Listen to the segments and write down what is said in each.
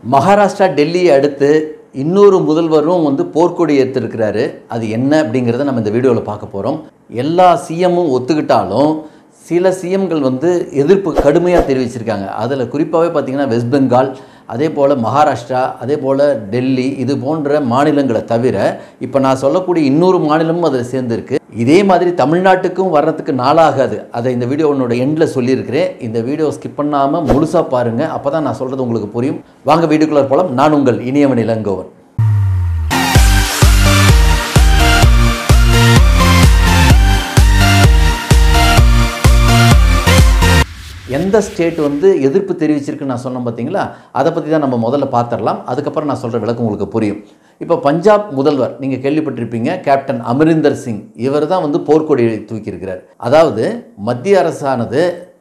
மகாராஷ்டிரா டெல்லியை அடுத்து இன்னொரு முதல்வரும் வந்து போர்க்கொடி ஏற்றிருக்கிறாரு அது என்ன அப்படிங்கிறத நம்ம இந்த வீடியோவில் பார்க்க போகிறோம் எல்லா சிஎம்மும் ஒத்துக்கிட்டாலும் சில சிஎம்கள் வந்து எதிர்ப்பு கடுமையாக தெரிவிச்சிருக்காங்க அதில் குறிப்பாகவே பார்த்தீங்கன்னா வெஸ்ட் பெங்கால் அதே போல் மகாராஷ்டிரா அதே போல் டெல்லி இது போன்ற மாநிலங்களை தவிர இப்போ நான் சொல்லக்கூடிய இன்னொரு மாநிலமும் அதில் சேர்ந்துருக்கு இதே மாதிரி தமிழ்நாட்டுக்கும் வர்றதுக்கு நாளாகாது அதை இந்த வீடியோனோட எண்டில் சொல்லியிருக்கிறேன் இந்த வீடியோ ஸ்கிப் பண்ணாமல் முழுசாக பாருங்கள் அப்போ தான் நான் சொல்கிறது உங்களுக்கு புரியும் வாங்க வீடியோக்குள்ளே போலாம் நான் உங்கள் இனியவன் இளங்கோவன் எந்த ஸ்டேட் வந்து எதிர்ப்பு தெரிவிச்சிருக்குன்னு நான் சொன்னேன் பார்த்தீங்களா அதை பற்றி தான் நம்ம முதல்ல பார்த்துடலாம் அதுக்கப்புறம் நான் சொல்கிற விளக்கம் உங்களுக்கு புரியும் இப்போ பஞ்சாப் முதல்வர் நீங்கள் கேள்விப்பட்டிருப்பீங்க கேப்டன் அமரிந்தர் சிங் இவர் தான் வந்து போர்க்கொடியை தூக்கியிருக்கிறார் அதாவது மத்திய அரசானது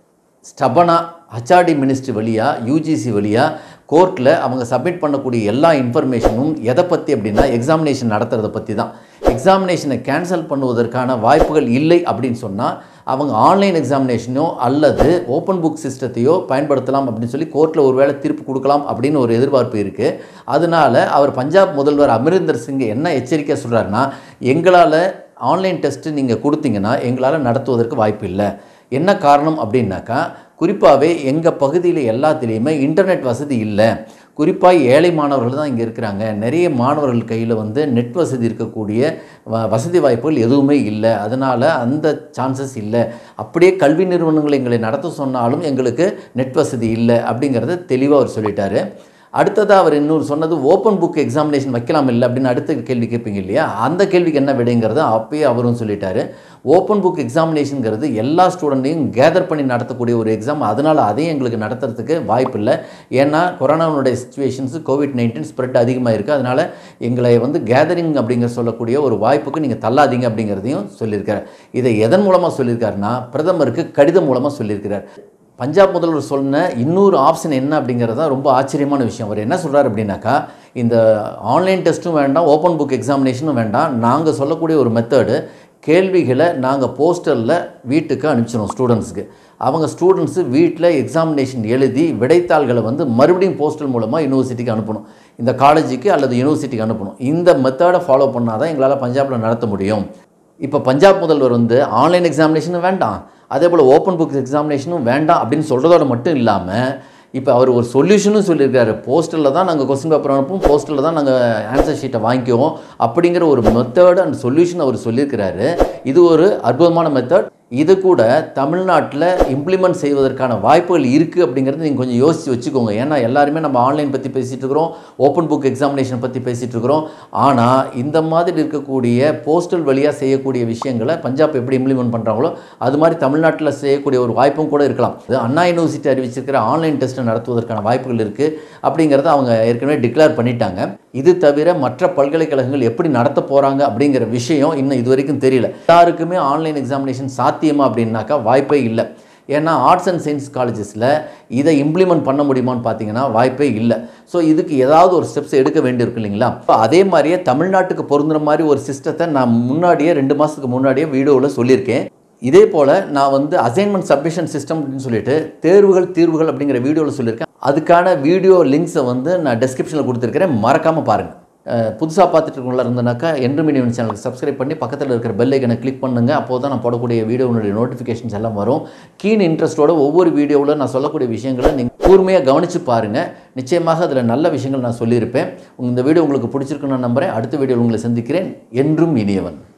ஸ்டபனா ஹச்ஆர்டி மினிஸ்ட்ரி வழியாக யூஜிசி வழியாக கோர்ட்டில் அவங்க சப்மிட் பண்ணக்கூடிய எல்லா இன்ஃபர்மேஷனும் எதை பற்றி அப்படின்னா எக்ஸாமினேஷன் நடத்துறதை பற்றி தான் எக்ஸாமினேஷனை கேன்சல் பண்ணுவதற்கான வாய்ப்புகள் இல்லை அப்படின்னு சொன்னால் அவங்க ஆன்லைன் எக்ஸாமினேஷனோ அல்லது ஓப்பன் புக் சிஸ்டத்தையோ பயன்படுத்தலாம் அப்படின்னு சொல்லி கோர்ட்டில் ஒரு வேளை தீர்ப்பு கொடுக்கலாம் அப்படின்னு ஒரு எதிர்பார்ப்பு இருக்குது அதனால அவர் பஞ்சாப் முதல்வர் அமரிந்தர் சிங் என்ன எச்சரிக்கை சொல்கிறாருன்னா எங்களால் ஆன்லைன் டெஸ்ட்டு நீங்கள் கொடுத்தீங்கன்னா எங்களால் நடத்துவதற்கு வாய்ப்பு இல்லை என்ன காரணம் அப்படின்னாக்கா குறிப்பாகவே எங்கள் பகுதியில் எல்லாத்துலேயுமே இன்டர்நெட் வசதி இல்லை குறிப்பாக ஏழை மாணவர்கள் தான் இங்கே இருக்கிறாங்க நிறைய மாணவர்கள் கையில் வந்து நெட் வசதி இருக்கக்கூடிய வ வசதி வாய்ப்புகள் எதுவுமே இல்லை அதனால் அந்த சான்சஸ் இல்லை அப்படியே கல்வி நிறுவனங்கள் எங்களை நடத்த சொன்னாலும் எங்களுக்கு நெட் வசதி இல்லை அப்படிங்கிறத தெளிவாக அவர் சொல்லிட்டாரு அடுத்ததாக அவர் இன்னொரு சொன்னது ஓப்பன் புக் எக்ஸாமினேஷன் வைக்கலாம் இல்லை அப்படின்னு அடுத்த கேள்வி கேட்பீங்க இல்லையா அந்த கேள்விக்கு என்ன விடைங்கிறத அப்பயே அவரும் சொல்லிட்டாரு ஓப்பன் புக் எக்ஸாமினேஷனுங்கிறது எல்லா ஸ்டூடெண்ட்டையும் கேதர் பண்ணி நடத்தக்கூடிய ஒரு எக்ஸாம் அதனால் அதையும் எங்களுக்கு நடத்துறதுக்கு வாய்ப்பு இல்லை ஏன்னா கொரோனாவுடைய சுச்சுவேஷன்ஸு கோவிட் நைன்டீன் ஸ்ப்ரெட் அதிகமாக இருக்குது அதனால் எங்களை வந்து கேதரிங் அப்படிங்கிற சொல்லக்கூடிய ஒரு வாய்ப்புக்கு நீங்கள் தள்ளாதீங்க அப்படிங்கிறதையும் சொல்லியிருக்காரு இதை எதன் மூலமாக சொல்லியிருக்காருன்னா பிரதமருக்கு கடிதம் மூலமாக சொல்லியிருக்கிறார் பஞ்சாப் முதல்வர் சொன்ன இன்னொரு ஆப்ஷன் என்ன அப்படிங்கிறது தான் ரொம்ப ஆச்சரியமான விஷயம் அவர் என்ன சொல்கிறார் அப்படின்னாக்கா இந்த ஆன்லைன் டெஸ்ட்டும் வேண்டாம் ஓப்பன் புக் எக்ஸாமினேஷனும் வேண்டாம் நாங்கள் சொல்லக்கூடிய ஒரு மெத்தடு கேள்விகளை நாங்கள் போஸ்டரில் வீட்டுக்கு அனுப்பிச்சிடும் ஸ்டூடெண்ட்ஸுக்கு அவங்க ஸ்டூடெண்ட்ஸு வீட்டில் எக்ஸாமினேஷன் எழுதி விடைத்தாள்களை வந்து மறுபடியும் போஸ்டல் மூலமாக யூனிவர்சிட்டிக்கு அனுப்பணும் இந்த காலேஜுக்கு அல்லது யூனிவர்சிட்டிக்கு அனுப்பணும் இந்த மெத்தடை ஃபாலோ பண்ணால் தான் எங்களால் பஞ்சாபில் நடத்த முடியும் இப்போ பஞ்சாப் முதல்வர் வந்து ஆன்லைன் எக்ஸாமினேஷனும் வேண்டாம் அதே போல் ஓப்பன் புக் எக்ஸாமினேஷனும் வேண்டாம் அப்படின்னு சொல்கிறதோட மட்டும் இல்லாமல் இப்போ அவர் ஒரு சொல்யூஷனும் சொல்லியிருக்காரு போஸ்டலில் தான் நாங்கள் கொஸ்டின் பேப்பர் அனுப்புவோம் போஸ்டலில் தான் நாங்கள் ஆன்சர் ஷீட்டை வாங்கிக்குவோம் அப்படிங்கிற ஒரு மெத்தட் அண்ட் சொல்யூஷன் அவர் சொல்லியிருக்கிறாரு இது ஒரு அற்புதமான மெத்தட் இது கூட தமிழ்நாட்டில் இம்ப்ளிமெண்ட் செய்வதற்கான வாய்ப்புகள் இருக்குது அப்படிங்கிறது நீங்கள் கொஞ்சம் யோசித்து வச்சுக்கோங்க ஏன்னா எல்லாருமே நம்ம ஆன்லைன் பற்றி பேசிகிட்டு இருக்கிறோம் ஓப்பன் புக் எக்ஸாமினேஷன் பற்றி பேசிகிட்டு இருக்கிறோம் ஆனால் இந்த மாதிரி இருக்கக்கூடிய போஸ்டல் வழியாக செய்யக்கூடிய விஷயங்களை பஞ்சாப் எப்படி இம்ப்ளிமெண்ட் பண்ணுறாங்களோ அது மாதிரி தமிழ்நாட்டில் செய்யக்கூடிய ஒரு வாய்ப்பும் கூட இருக்கலாம் இது அண்ணா யூனிவர்சிட்டி அறிவிச்சிருக்கிற ஆன்லைன் டெஸ்ட்டை நடத்துவதற்கான வாய்ப்புகள் இருக்குது அப்படிங்கிறத அவங்க ஏற்கனவே டிக்ளேர் பண்ணிட்டாங்க இது தவிர மற்ற பல்கலைக்கழகங்கள் எப்படி நடத்த போகிறாங்க அப்படிங்கிற விஷயம் இன்னும் இது வரைக்கும் தெரியல எல்லாருக்குமே ஆன்லைன் எக்ஸாமினேஷன் சாத்தியமா அப்படின்னாக்கா வாய்ப்பே இல்லை ஏன்னா ஆர்ட்ஸ் அண்ட் சயின்ஸ் காலேஜஸில் இதை இம்ப்ளிமெண்ட் பண்ண முடியுமான்னு பார்த்தீங்கன்னா வாய்ப்பே இல்லை ஸோ இதுக்கு ஏதாவது ஒரு ஸ்டெப்ஸ் எடுக்க வேண்டியிருக்கு இல்லைங்களா இப்போ அதே மாதிரியே தமிழ்நாட்டுக்கு பொருந்துற மாதிரி ஒரு சிஸ்டத்தை நான் முன்னாடியே ரெண்டு மாதத்துக்கு முன்னாடியே வீடியோவில் சொல்லியிருக்கேன் இதே போல் நான் வந்து அசைன்மெண்ட் சப்மிஷன் சிஸ்டம் அப்படின்னு சொல்லிட்டு தேர்வுகள் தீர்வுகள் அப்படிங்கிற வீடியோவில் சொல்லியிருக்கேன் அதுக்கான வீடியோ லிங்க்ஸை வந்து நான் டெஸ்கிரிப்ஷனில் கொடுத்துருக்கிறேன் மறக்காமல் பாருங்கள் புதுசாக பார்த்துட்டு இருக்கவங்களா இருந்தனாக்கா என்று மீடியம் சேனலுக்கு சப்ஸ்கிரைப் பண்ணி பக்கத்தில் இருக்கிற பெல் ஐக்கனை கிளிக் பண்ணுங்கள் அப்போ தான் நான் போடக்கூடிய வீடியோனுடைய நோட்டிஃபிகேஷன்ஸ் எல்லாம் வரும் கீன் இன்ட்ரெஸ்ட்டோட ஒவ்வொரு வீடியோவில் நான் சொல்லக்கூடிய விஷயங்களை நீங்கள் கூர்மையாக கவனித்து பாருங்கள் நிச்சயமாக அதில் நல்ல விஷயங்கள் நான் சொல்லியிருப்பேன் இந்த வீடியோ உங்களுக்கு பிடிச்சிருக்குன்னு நான் நம்புகிறேன் அடுத்த வீடியோவில் உங்களை சந்திக்கிறேன் என்றும் இனியவன்